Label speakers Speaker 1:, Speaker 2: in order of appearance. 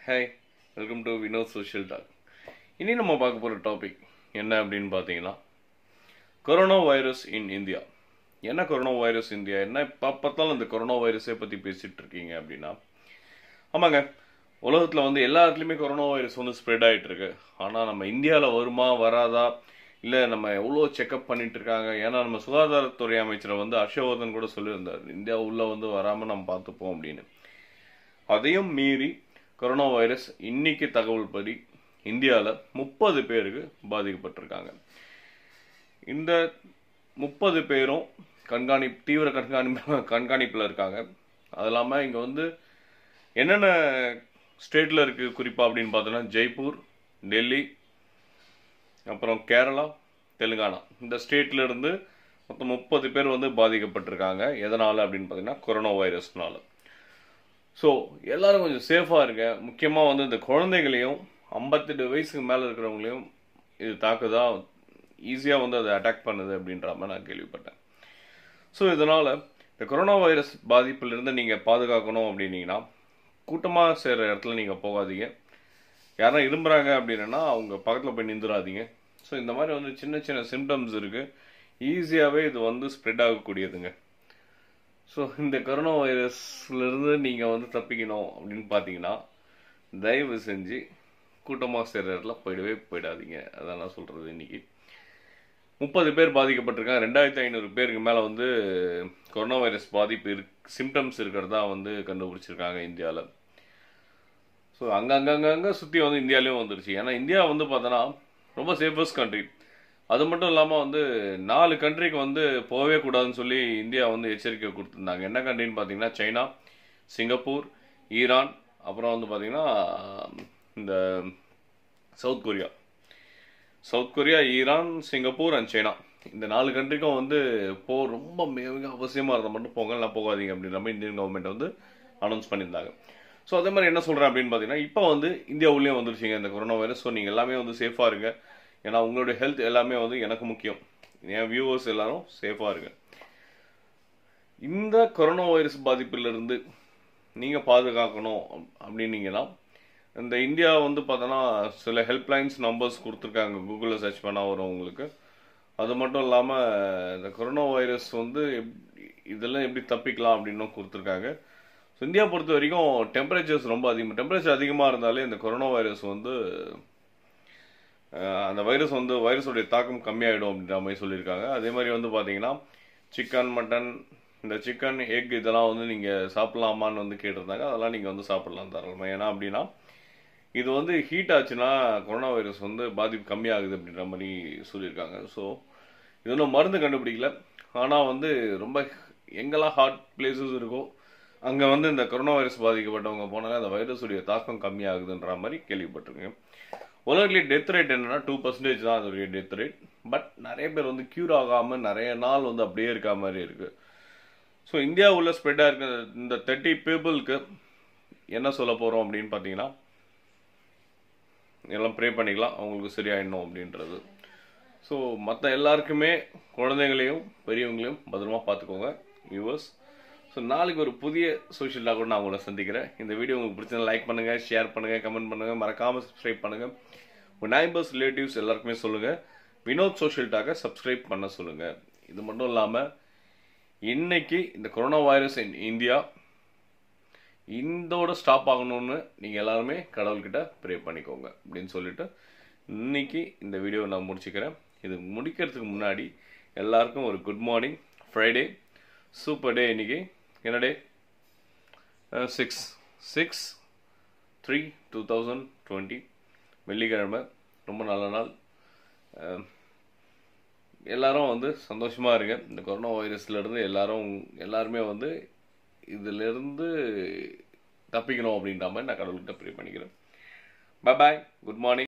Speaker 1: hi welcome to Vinod social talk இனி நம்ம பார்க்க போகிற டாபிக் என்ன அப்படின்னு பார்த்தீங்கன்னா கொரோனா வைரஸ் இன் இந்தியா என்ன கொரோனா வைரஸ் இந்தியா என்ன இப்போ பார்த்தாலும் இந்த கொரோனா வைரஸை பற்றி பேசிகிட்டு இருக்கீங்க அப்படின்னா ஆமாங்க உலகத்தில் வந்து எல்லா இடத்துலையுமே கொரோனா வைரஸ் வந்து ஸ்ப்ரெட் ஆகிட்டு இருக்கு ஆனால் நம்ம இந்தியாவில் வருமா வராதா இல்லை நம்ம எவ்வளோ செக்அப் பண்ணிட்டு இருக்காங்க ஏன்னா நம்ம சுகாதாரத்துறை அமைச்சரை வந்து ஹர்ஷவர்தன் கூட சொல்லியிருந்தார் இந்தியா உள்ள வந்து வராமல் நம்ம பார்த்துப்போம் அப்படின்னு அதையும் மீறி கொரோனா வைரஸ் இன்னைக்கு தகவல் படி இந்தியாவில் முப்பது பேருக்கு பாதிக்கப்பட்டிருக்காங்க இந்த முப்பது பேரும் கண்காணி தீவிர கண்காணிப்பு கண்காணிப்பில் இருக்காங்க அது இல்லாமல் இங்கே வந்து என்னென்ன ஸ்டேட்டில் இருக்குது குறிப்பாக அப்படின்னு பார்த்தோன்னா ஜெய்ப்பூர் டெல்லி அப்புறம் கேரளா தெலுங்கானா இந்த ஸ்டேட்ல இருந்து மொத்தம் முப்பது பேர் வந்து பாதிக்கப்பட்டிருக்காங்க எதனால் அப்படின்னு பார்த்தீங்கன்னா கொரோனா வைரஸ்னால ஸோ எல்லாரும் கொஞ்சம் சேஃபாக இருங்க முக்கியமாக வந்து இந்த குழந்தைகளையும் ஐம்பத்தெட்டு வயசுக்கு மேலே இருக்கிறவங்களையும் இது தாக்குதா ஈஸியாக வந்து அதை அட்டாக் பண்ணுது அப்படின்ற மாதிரி நான் கேள்விப்பட்டேன் ஸோ இதனால் இந்த கொரோனா வைரஸ் பாதிப்பிலிருந்து நீங்கள் பாதுகாக்கணும் அப்படின்னீங்கன்னா கூட்டமாக சேர்கிற இடத்துல நீங்கள் போகாதீங்க யாரா இரும்புறாங்க அப்படின்னா அவங்க பக்கத்தில் போய் நின்றுடாதீங்க ஸோ இந்த மாதிரி வந்து சின்ன சின்ன சிம்டம்ஸ் இருக்குது ஈஸியாகவே இது வந்து ஸ்ப்ரெட் ஆகக்கூடியதுங்க ஸோ இந்த கொரோனா வைரஸ்லேருந்து நீங்கள் வந்து தப்பிக்கணும் அப்படின்னு பார்த்தீங்கன்னா தயவு செஞ்சு கூட்டமாக சேர்ற இடத்துல போயிடவே போயிடாதீங்க அதான் நான் சொல்கிறது இன்னைக்கு முப்பது பேர் பாதிக்கப்பட்டிருக்காங்க ரெண்டாயிரத்தி ஐநூறு பேருக்கு மேலே வந்து கொரோனா வைரஸ் பாதிப்பு இருக்கு சிம்டம்ஸ் இருக்கிறதா வந்து கண்டுபிடிச்சிருக்காங்க இந்தியாவில் ஸோ அங்கங்கங்கங்க சுற்றி வந்து இந்தியாலேயும் வந்துருச்சு ஏன்னா இந்தியா வந்து பார்த்தோன்னா ரொம்ப சேஃபஸ்ட் கண்ட்ரி அது மட்டும் இல்லாமல் வந்து நாலு கண்ட்ரிக்கு வந்து போகவே கூடாதுன்னு சொல்லி இந்தியா வந்து எச்சரிக்கை கொடுத்துருந்தாங்க என்ன கண்ட்ரின்னு பார்த்தீங்கன்னா சைனா சிங்கப்பூர் ஈரான் அப்புறம் வந்து பார்த்தீங்கன்னா இந்த south Korea south Korea Iran Singapore and China இந்த நாலு கண்ட்ரிக்கும் வந்து போ ரொம்ப மிக மிக அவசியமாக இருந்தால் மட்டும் போங்கலாம் போகாதீங்க அப்படின்ற மாதிரி இந்தியன் கவர்மெண்ட் வந்து அனௌன்ஸ் பண்ணியிருந்தாங்க ஸோ அதே மாதிரி என்ன சொல்கிறேன் அப்படின்னு பார்த்தீங்கன்னா இப்போ வந்து இந்தியா உள்ளே வந்துருச்சுங்க இந்த கொரோனா வைரஸ் ஸோ நீங்கள் எல்லாமே வந்து சேஃபாக இருங்க ஏன்னா உங்களுடைய ஹெல்த் எல்லாமே வந்து எனக்கு முக்கியம் என் வியூவர்ஸ் எல்லாரும் சேஃபாக இருங்க இந்த கொரோனா வைரஸ் பாதிப்பிலிருந்து நீங்கள் பாதுகாக்கணும் அப்படின்னீங்கன்னா இந்த இந்தியா வந்து பார்த்தோன்னா சில ஹெல்ப்லைன்ஸ் நம்பர்ஸ் கொடுத்துருக்காங்க கூகுளில் சர்ச் பண்ணால் வரும் உங்களுக்கு அது மட்டும் இல்லாமல் இந்த கொரோனா வைரஸ் வந்து எப்- இதெல்லாம் எப்படி தப்பிக்கலாம் அப்படின்னும் கொடுத்துருக்காங்க ஸோ இந்தியா பொறுத்த வரைக்கும் டெம்பரேச்சர்ஸ் ரொம்ப அதிகம் டெம்பரேச்சர் அதிகமாக இருந்தாலே இந்த கொரோனா வைரஸ் வந்து அஹ், அந்த வைரஸ் வந்து வைரஸோடைய தாக்கம் கம்மியாயிடும் அப்படின்ற மாதிரி சொல்லியிருக்காங்க அதே மாதிரி வந்து பார்த்தீங்கன்னா சிக்கன் மட்டன் இந்த சிக்கன் எக் இதெல்லாம் வந்து நீங்கள் சாப்பிடலாமான்னு வந்து கேட்டிருந்தாங்க அதெல்லாம் நீங்கள் வந்து சாப்பிடலாம் தாராளமாக ஏன்னா அப்படின்னா இது வந்து ஹீட் ஆச்சுன்னா கொரோனா வைரஸ் வந்து பாதிப்பு கம்மியாகுது அப்படின்ற மாதிரி சொல்லியிருக்காங்க ஸோ இது ஒன்றும் மருந்து கண்டுபிடிக்கல ஆனால் வந்து ரொம்ப எங்கெல்லாம் ஹாட் பிளேசஸ் இருக்கோ அங்கே வந்து இந்த கொரோனா வைரஸ் பாதிக்கப்பட்டவங்க போனாலே அந்த வைரஸுடைய தாக்கம் கம்மியாகுதுன்ற மாதிரி கேள்விப்பட்டிருக்கேன் உலகத்துலேயே டெத் ரேட் என்னன்னா டூ பர்சன்டேஜ் தான் அதோடைய டெத் ரேட் பட் நிறைய பேர் வந்து க்யூர் ஆகாமல் நிறைய நாள் வந்து அப்படியே இருக்க மாதிரி இருக்கு ஸோ இந்தியா உள்ள ஸ்ப்ரெட்டாக இருக்க இந்த தேர்ட்டி பீப்புளுக்கு என்ன சொல்ல போகிறோம் அப்படின்னு பார்த்தீங்கன்னா எல்லாம் ப்ரே பண்ணிக்கலாம் அவங்களுக்கு சரியாயிடணும் அப்படின்றது ஸோ மற்ற எல்லாருக்குமே குழந்தைங்களையும் பெரியவங்களையும் பத்திரமா பார்த்துக்கோங்க வியூவர்ஸ் ஸோ நாளைக்கு ஒரு புதிய சோஷியல் டாக் நான் உங்களை சந்திக்கிறேன் இந்த வீடியோ உங்களுக்கு பிடிச்சதை லைக் பண்ணுங்கள் ஷேர் பண்ணுங்கள் கமெண்ட் பண்ணுங்கள் மறக்காமல் சப்ஸ்கிரைப் பண்ணுங்கள் உங்கள் நைபர்ஸ் ரிலேட்டிவ்ஸ் எல்லாருக்குமே சொல்லுங்கள் வினோத் சோஷியல் டாக்கை சப்ஸ்கிரைப் பண்ண சொல்லுங்கள் இது மட்டும் இல்லாமல் இன்னைக்கு இந்த கொரோனா வைரஸ் இன் இந்தியா இந்தோட ஸ்டாப் ஆகணும்னு நீங்கள் எல்லாருமே கடவுள்கிட்ட ப்ரே பண்ணிக்கோங்க அப்படின்னு சொல்லிட்டு இன்னைக்கு இந்த வீடியோவை நான் முடிச்சுக்கிறேன் இது முடிக்கிறதுக்கு முன்னாடி எல்லாருக்கும் ஒரு good morning Friday super day இன்னைக்கு என்ன day six six three two thousand twenty வெள்ளிக்கிழமை ரொம்ப நல்ல நாள் அஹ், எல்லாரும் வந்து சந்தோஷமா இருங்க இந்த கொரோனா வைரஸ்ல இருந்து எல்லாரும் எல்லாருமே வந்து இதுல இருந்து தப்பிக்கணும் அப்படின்ற மாதிரி நான் கடவுள்கிட்ட ப்ரே பண்ணிக்கிறேன் பை பாய் குட் மார்னிங்